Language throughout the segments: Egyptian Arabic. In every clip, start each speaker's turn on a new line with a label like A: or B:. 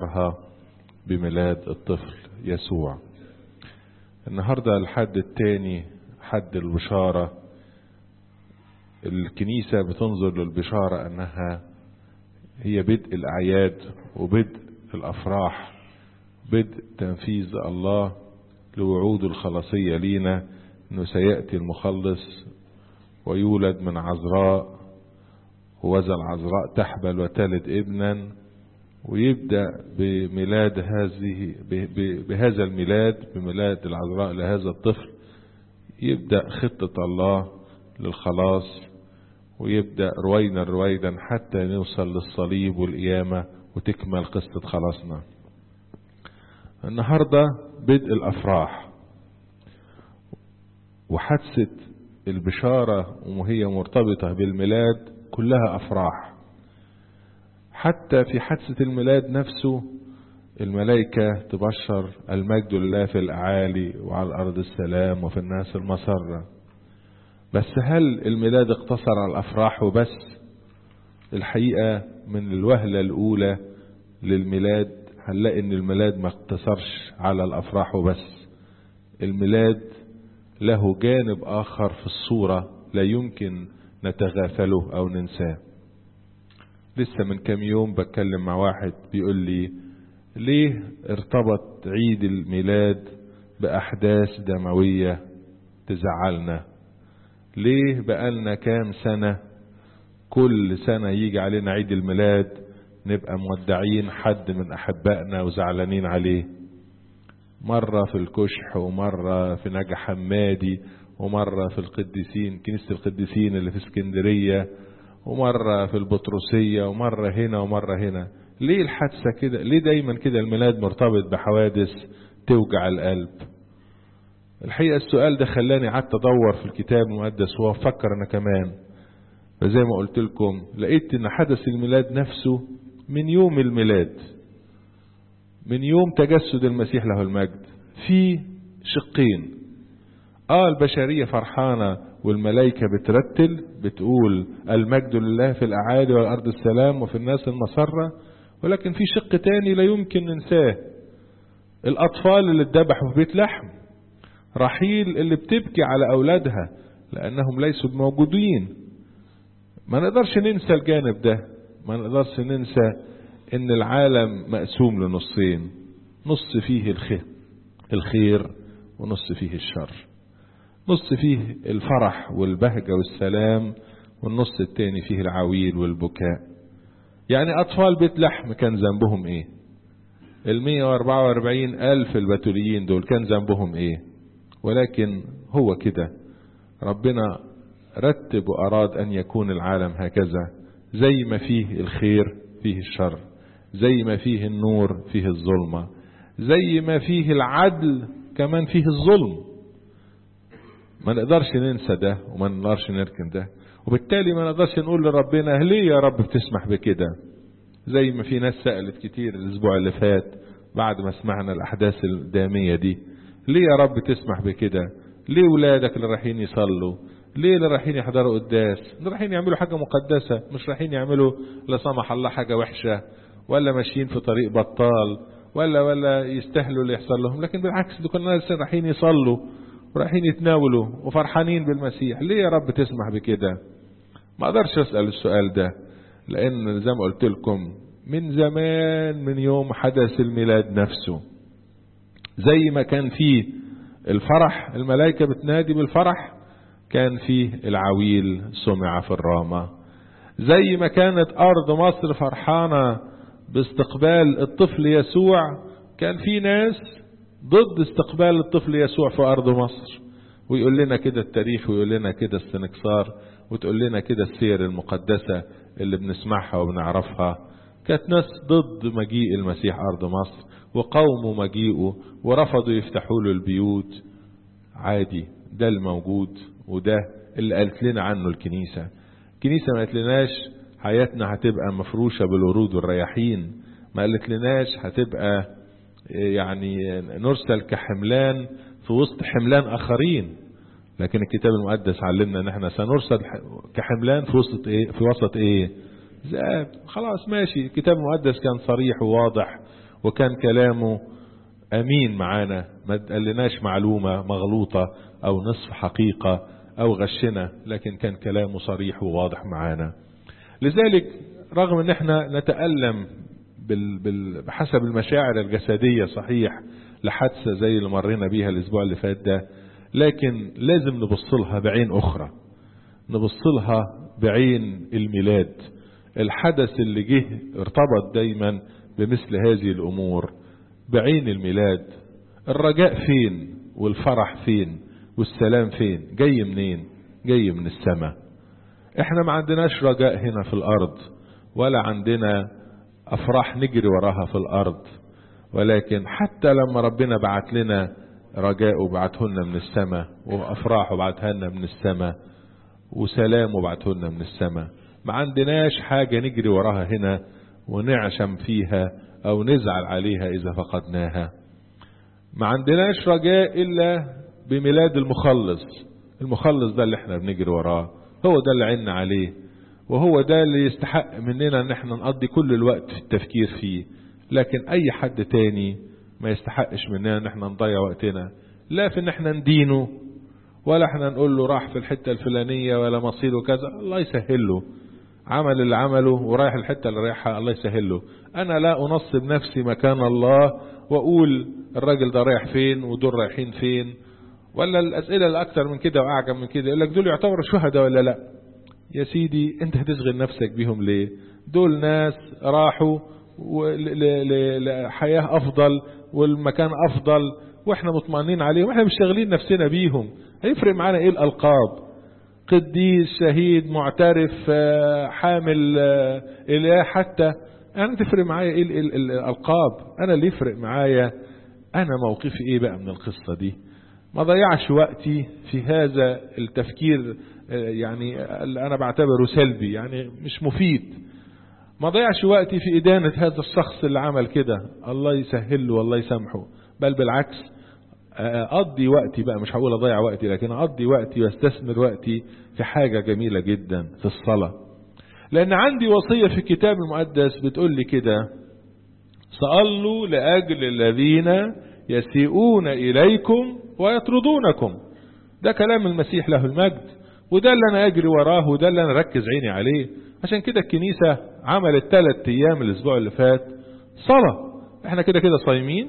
A: بشرها بميلاد الطفل يسوع النهاردة الحد الثاني حد البشارة الكنيسة بتنظر للبشارة أنها هي بدء الأعياد وبدء الأفراح بدء تنفيذ الله لوعود الخلاصية لينا أنه سيأتي المخلص ويولد من عذراء ووذا العذراء تحبل وتلد ابنا ويبدأ بميلاد هذه بهذا الميلاد بميلاد العذراء لهذا الطفل يبدأ خطة الله للخلاص ويبدأ رويدا رويدا حتى نوصل للصليب والقيامة وتكمل قصة خلاصنا النهاردة بدء الأفراح وحادثة البشارة وهي مرتبطة بالميلاد كلها أفراح حتى في حادثة الميلاد نفسه الملائكة تبشر المجد لله في الأعالي وعلى الأرض السلام وفي الناس المسرة بس هل الميلاد اقتصر على الأفراح وبس الحقيقة من الوهلة الأولى للميلاد هنلاقي ان الميلاد ما اقتصرش على الأفراح وبس الميلاد له جانب آخر في الصورة لا يمكن نتغافله أو ننساه لسه من كام يوم بتكلم مع واحد بيقول لي ليه ارتبط عيد الميلاد بأحداث دموية تزعلنا ليه بقالنا كام سنة كل سنة يجي علينا عيد الميلاد نبقى مودعين حد من أحبائنا وزعلانين عليه مرة في الكشح ومرة في نجا حمادي ومرة في القديسين كنيسة القديسين اللي في اسكندرية ومرة في البطرسية ومرة هنا ومرة هنا ليه الحادثة كده ليه دايما كده الميلاد مرتبط بحوادث توجع القلب الحقيقة السؤال ده خلاني قعدت ادور في الكتاب المقدس وافكر انا كمان فزي ما قلت لكم لقيت ان حدث الميلاد نفسه من يوم الميلاد من يوم تجسد المسيح له المجد في شقين اه البشرية فرحانة والملائكة بترتل بتقول المجد لله في الأعالي والأرض السلام وفي الناس المسرة ولكن في شق تاني لا يمكن ننساه الأطفال اللي اتذبحوا في بيت لحم رحيل اللي بتبكي على أولادها لأنهم ليسوا موجودين ما نقدرش ننسى الجانب ده ما نقدرش ننسى ان العالم مقسوم لنصين نص فيه الخير الخير ونص فيه الشر نص فيه الفرح والبهجة والسلام والنص التاني فيه العويل والبكاء يعني أطفال بيت لحم كان ذنبهم إيه المية واربعة واربعين ألف البتوليين دول كان ذنبهم إيه ولكن هو كده ربنا رتب وأراد أن يكون العالم هكذا زي ما فيه الخير فيه الشر زي ما فيه النور فيه الظلمة زي ما فيه العدل كمان فيه الظلم ما نقدرش ننسى ده وما نقدرش نركن ده وبالتالي ما نقدرش نقول لربنا ليه يا رب بتسمح بكده زي ما في ناس سألت كتير الأسبوع اللي فات بعد ما سمعنا الأحداث الدامية دي ليه يا رب تسمح بكده ليه ولادك اللي رايحين يصلوا ليه اللي رايحين يحضروا قداس اللي رايحين يعملوا حاجة مقدسة مش رايحين يعملوا لا سمح الله حاجة وحشة ولا ماشيين في طريق بطال ولا ولا يستاهلوا اللي يحصل لهم لكن بالعكس دول كنا ناس رايحين يصلوا ورايحين يتناولوا وفرحانين بالمسيح ليه يا رب تسمح بكده ما اقدرش اسال السؤال ده لان زي ما قلت لكم من زمان من يوم حدث الميلاد نفسه زي ما كان فيه الفرح الملائكة بتنادي بالفرح كان فيه العويل سمع في الرامة زي ما كانت أرض مصر فرحانة باستقبال الطفل يسوع كان في ناس ضد استقبال الطفل يسوع في أرض مصر ويقول لنا كده التاريخ ويقول لنا كده السنكسار وتقول لنا كده السير المقدسة اللي بنسمعها وبنعرفها كانت ناس ضد مجيء المسيح أرض مصر وقوموا مجيئه ورفضوا يفتحوا له البيوت عادي ده الموجود وده اللي قالت لنا عنه الكنيسة الكنيسة ما قالت لناش حياتنا هتبقى مفروشة بالورود والرياحين ما قالت لناش هتبقى يعني نرسل كحملان في وسط حملان آخرين لكن الكتاب المقدس علمنا ان احنا سنرسل كحملان في وسط ايه في وسط ايه ذئاب خلاص ماشي الكتاب المقدس كان صريح وواضح وكان كلامه أمين معانا ما قالناش معلومة مغلوطة أو نصف حقيقة أو غشنا لكن كان كلامه صريح وواضح معانا لذلك رغم ان احنا نتألم بال بال بحسب المشاعر الجسدية صحيح لحادثة زي اللي مرينا بيها الاسبوع اللي فات ده لكن لازم نبص لها بعين اخرى نبص لها بعين الميلاد الحدث اللي جه ارتبط دايما بمثل هذه الامور بعين الميلاد الرجاء فين والفرح فين والسلام فين جاي منين جاي من السماء احنا ما عندناش رجاء هنا في الارض ولا عندنا افراح نجري وراها في الارض ولكن حتى لما ربنا بعت لنا رجاء وبعته لنا من السماء وافراح وبعتها لنا من السماء وسلام وبعته لنا من السماء ما عندناش حاجة نجري وراها هنا ونعشم فيها او نزعل عليها اذا فقدناها ما عندناش رجاء الا بميلاد المخلص المخلص ده اللي احنا بنجري وراه هو ده اللي عنا عليه وهو ده اللي يستحق مننا ان احنا نقضي كل الوقت في التفكير فيه لكن اي حد تاني ما يستحقش مننا ان احنا نضيع وقتنا لا في ان احنا ندينه ولا احنا نقول له راح في الحتة الفلانية ولا مصيره كذا الله يسهل له عمل اللي عمله ورايح الحتة اللي رايحها الله يسهل له انا لا انصب نفسي مكان الله واقول الراجل ده رايح فين ودول رايحين فين ولا الاسئلة الاكثر من كده واعجب من كده يقول لك دول يعتبروا شهداء ولا لا يا سيدي انت هتشغل نفسك بيهم ليه دول ناس راحوا لحياة افضل والمكان افضل واحنا مطمئنين عليهم واحنا مش شاغلين نفسنا بيهم هيفرق معانا ايه الالقاب قديس شهيد معترف حامل اله حتى انا تفرق معايا ايه الالقاب انا اللي يفرق معايا انا موقفي ايه بقى من القصة دي ما ضيعش وقتي في هذا التفكير يعني اللي انا بعتبره سلبي يعني مش مفيد ما ضيعش وقتي في إدانة هذا الشخص اللي عمل كده الله يسهل له والله يسامحه بل بالعكس أقضي وقتي بقى مش هقول أضيع وقتي لكن أقضي وقتي واستثمر وقتي في حاجة جميلة جدا في الصلاة لأن عندي وصية في الكتاب المقدس بتقول لي كده صلوا لأجل الذين يسيئون إليكم ويطردونكم ده كلام المسيح له المجد وده اللي أنا أجري وراه وده اللي أنا ركز عيني عليه عشان كده الكنيسة عملت ثلاث أيام الأسبوع اللي فات صلاة احنا كده كده صايمين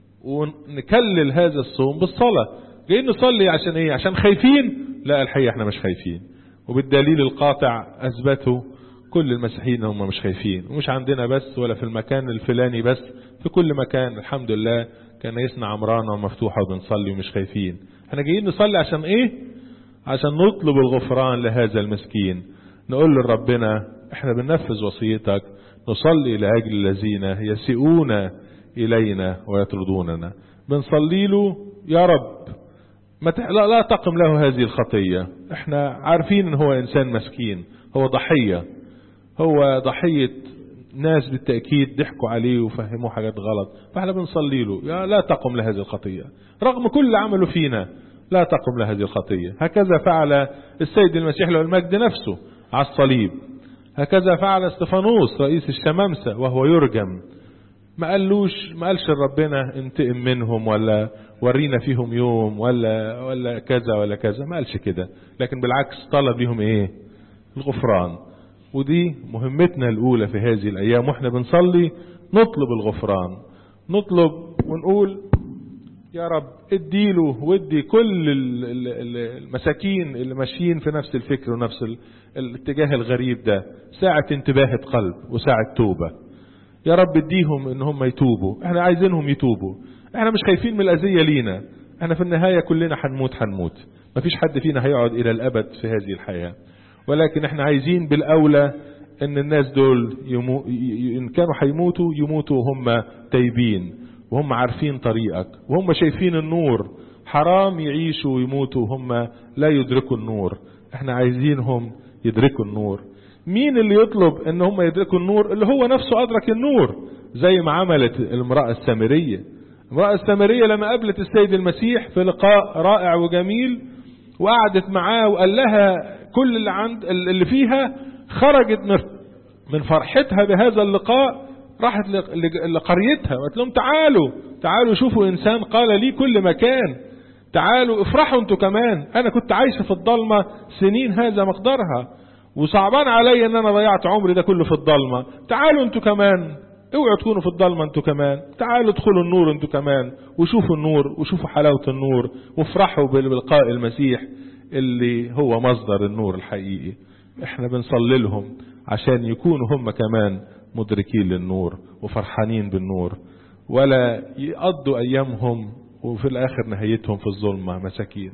A: ونكلل هذا الصوم بالصلاة جايين نصلي عشان ايه عشان خايفين لا الحقيقة احنا مش خايفين وبالدليل القاطع أثبتوا كل المسيحيين هم مش خايفين ومش عندنا بس ولا في المكان الفلاني بس في كل مكان الحمد لله كنايسنا عمرانة ومفتوحة وبنصلي ومش خايفين احنا جايين نصلي عشان ايه عشان نطلب الغفران لهذا المسكين نقول لربنا احنا بننفذ وصيتك نصلي لأجل الذين يسيئون إلينا ويطردوننا بنصلي له يا رب ما تح... لا, لا تقم له هذه الخطية احنا عارفين ان هو انسان مسكين هو ضحية هو ضحية ناس بالتأكيد ضحكوا عليه وفهموه حاجات غلط فاحنا بنصلي له يا لا تقم لهذه الخطية رغم كل عمله فينا لا تقم لهذه الخطية هكذا فعل السيد المسيح له المجد نفسه على الصليب هكذا فعل استفانوس رئيس الشمامسة وهو يرجم ما قالوش ما قالش ربنا انتقم منهم ولا ورينا فيهم يوم ولا ولا كذا ولا كذا ما قالش كده لكن بالعكس طلب ليهم ايه الغفران ودي مهمتنا الاولى في هذه الايام واحنا بنصلي نطلب الغفران نطلب ونقول يا رب اديله وادي كل المساكين اللي ماشيين في نفس الفكر ونفس الاتجاه الغريب ده ساعة انتباهة قلب وساعة توبة يا رب اديهم ان هم يتوبوا احنا عايزينهم يتوبوا احنا مش خايفين من الاذية لينا احنا في النهاية كلنا هنموت هنموت مفيش حد فينا هيقعد الى الابد في هذه الحياة ولكن احنا عايزين بالاولى ان الناس دول يمو... ان كانوا هيموتوا يموتوا هم تايبين وهم عارفين طريقك وهم شايفين النور حرام يعيشوا ويموتوا وهم لا يدركوا النور احنا عايزينهم يدركوا النور مين اللي يطلب ان هم يدركوا النور اللي هو نفسه ادرك النور زي ما عملت المرأة السامرية المرأة السامرية لما قابلت السيد المسيح في لقاء رائع وجميل وقعدت معاه وقال لها كل اللي عند اللي فيها خرجت من فرحتها بهذا اللقاء راحت لقريتها وقالت لهم تعالوا تعالوا شوفوا انسان قال لي كل مكان تعالوا افرحوا انتوا كمان انا كنت عايشه في الضلمه سنين هذا مقدارها وصعبان عليا ان انا ضيعت عمري ده كله في الضلمه تعالوا انتوا كمان اوعوا تكونوا في الضلمه انتوا كمان تعالوا ادخلوا النور انتوا كمان وشوفوا النور وشوفوا حلاوه النور وافرحوا بلقاء المسيح اللي هو مصدر النور الحقيقي احنا بنصلي لهم عشان يكونوا هم كمان مدركين للنور وفرحانين بالنور ولا يقضوا ايامهم وفي الاخر نهايتهم في الظلمه مساكين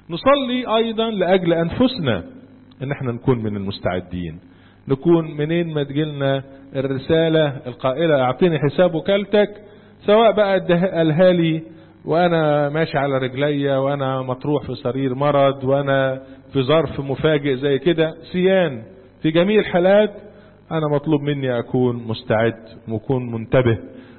A: نصلي ايضا لاجل انفسنا ان احنا نكون من المستعدين نكون منين ما تجيلنا الرسالة القائلة اعطيني حساب وكالتك سواء بقى قالها لي وانا ماشي على رجليا وانا مطروح في سرير مرض وانا في ظرف مفاجئ زي كده سيان في جميع الحالات انا مطلوب مني اكون مستعد واكون منتبه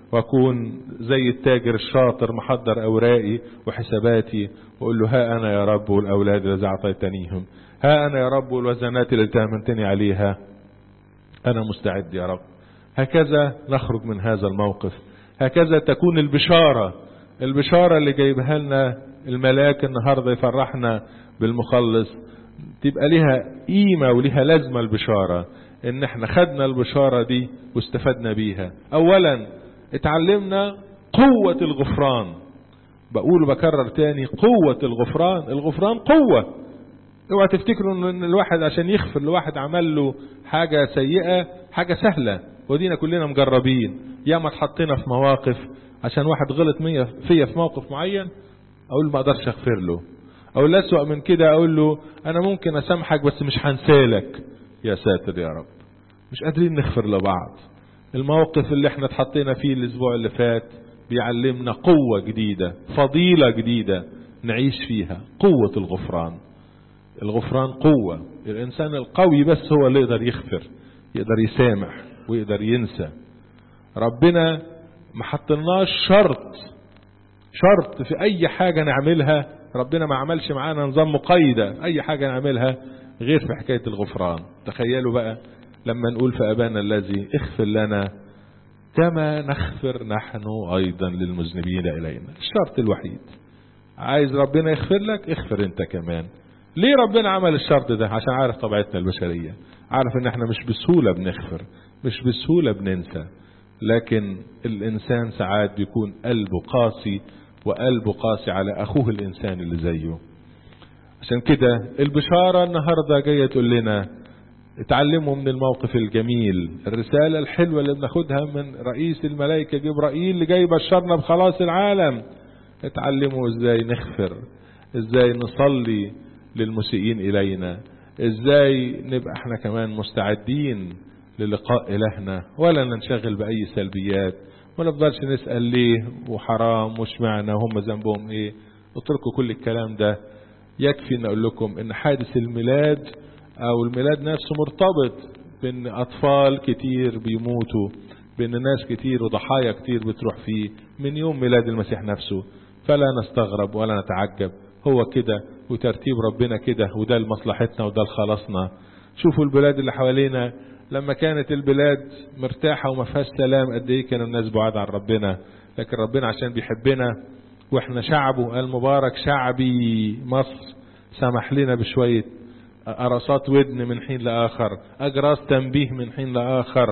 A: واكون زي التاجر الشاطر محضر اوراقي وحساباتي واقول له ها انا يا رب والاولاد الذي اعطيتنيهم ها انا يا رب والوزنات اللي تامنتني عليها انا مستعد يا رب هكذا نخرج من هذا الموقف هكذا تكون البشارة البشارة اللي جايبها لنا الملاك النهاردة يفرحنا بالمخلص تبقى لها قيمة ولها لازمة البشارة ان احنا خدنا البشارة دي واستفدنا بيها اولا اتعلمنا قوة الغفران بقول وبكرر تاني قوة الغفران الغفران قوة اوعى تفتكروا ان الواحد عشان يغفر لواحد عمل له حاجة سيئة حاجة سهلة ودينا كلنا مجربين ياما اتحطينا في مواقف عشان واحد غلط مية فيا في موقف معين اقول ما اقدرش اغفر له او الاسوأ من كده اقول له انا ممكن اسامحك بس مش هنسالك يا ساتر يا رب مش قادرين نغفر لبعض الموقف اللي احنا اتحطينا فيه الاسبوع اللي فات بيعلمنا قوة جديدة فضيلة جديدة نعيش فيها قوة الغفران الغفران قوة الإنسان القوي بس هو اللي يقدر يغفر يقدر يسامح ويقدر ينسى ربنا ما حطلناش شرط شرط في أي حاجة نعملها ربنا ما عملش معانا نظام مقيدة أي حاجة نعملها غير في حكاية الغفران تخيلوا بقى لما نقول في أبانا الذي اغفر لنا كما نغفر نحن أيضا للمذنبين إلينا الشرط الوحيد عايز ربنا يغفر لك اغفر انت كمان ليه ربنا عمل الشرط ده عشان عارف طبيعتنا البشرية عارف ان احنا مش بسهولة بنغفر مش بسهولة بننسى لكن الانسان ساعات بيكون قلبه قاسي وقلبه قاسي على اخوه الانسان اللي زيه عشان كده البشارة النهاردة جاية تقول لنا اتعلموا من الموقف الجميل الرسالة الحلوة اللي بناخدها من رئيس الملائكة جبرائيل اللي جاي بشرنا بخلاص العالم اتعلموا ازاي نغفر ازاي نصلي للمسيئين إلينا إزاي نبقى احنا كمان مستعدين للقاء إلهنا ولا ننشغل بأي سلبيات ما نفضلش نسأل ليه وحرام وشمعنا وهم ذنبهم ايه اتركوا كل الكلام ده يكفي ان اقول لكم ان حادث الميلاد او الميلاد نفسه مرتبط بان اطفال كتير بيموتوا بان ناس كتير وضحايا كتير بتروح فيه من يوم ميلاد المسيح نفسه فلا نستغرب ولا نتعجب هو كده وترتيب ربنا كده وده لمصلحتنا وده لخلاصنا شوفوا البلاد اللي حوالينا لما كانت البلاد مرتاحة وما فيهاش سلام قد ايه كانوا الناس بعاد عن ربنا لكن ربنا عشان بيحبنا واحنا شعبه المبارك شعبي مصر سمح لنا بشوية قرصات ودن من حين لآخر أجراس تنبيه من حين لآخر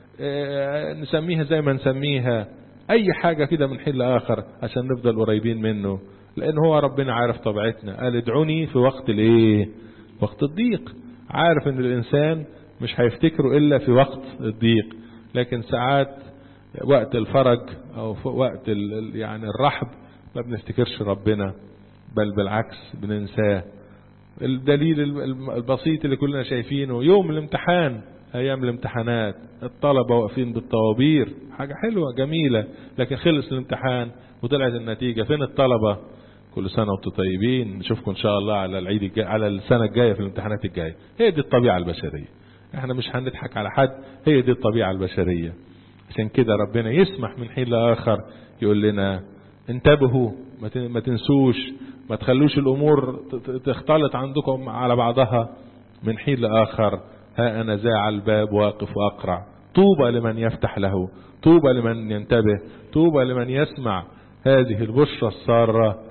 A: اه نسميها زي ما نسميها أي حاجة كده من حين لآخر عشان نفضل قريبين منه لان هو ربنا عارف طبيعتنا قال ادعوني في وقت الايه وقت الضيق عارف ان الانسان مش هيفتكره الا في وقت الضيق لكن ساعات وقت الفرج او وقت يعني الرحب ما بنفتكرش ربنا بل بالعكس بننساه الدليل البسيط اللي كلنا شايفينه يوم الامتحان ايام الامتحانات الطلبة واقفين بالطوابير حاجة حلوة جميلة لكن خلص الامتحان وطلعت النتيجة فين الطلبة كل سنة وانتم طيبين نشوفكم ان شاء الله على العيد الجاي على السنة الجاية في الامتحانات الجاية هي دي الطبيعة البشرية احنا مش هنضحك على حد هي دي الطبيعة البشرية عشان كده ربنا يسمح من حين لآخر يقول لنا انتبهوا ما تنسوش ما تخلوش الامور تختلط عندكم على بعضها من حين لآخر ها انا ذا على الباب واقف واقرع طوبى لمن يفتح له طوبى لمن ينتبه طوبى لمن يسمع هذه البشرى السارة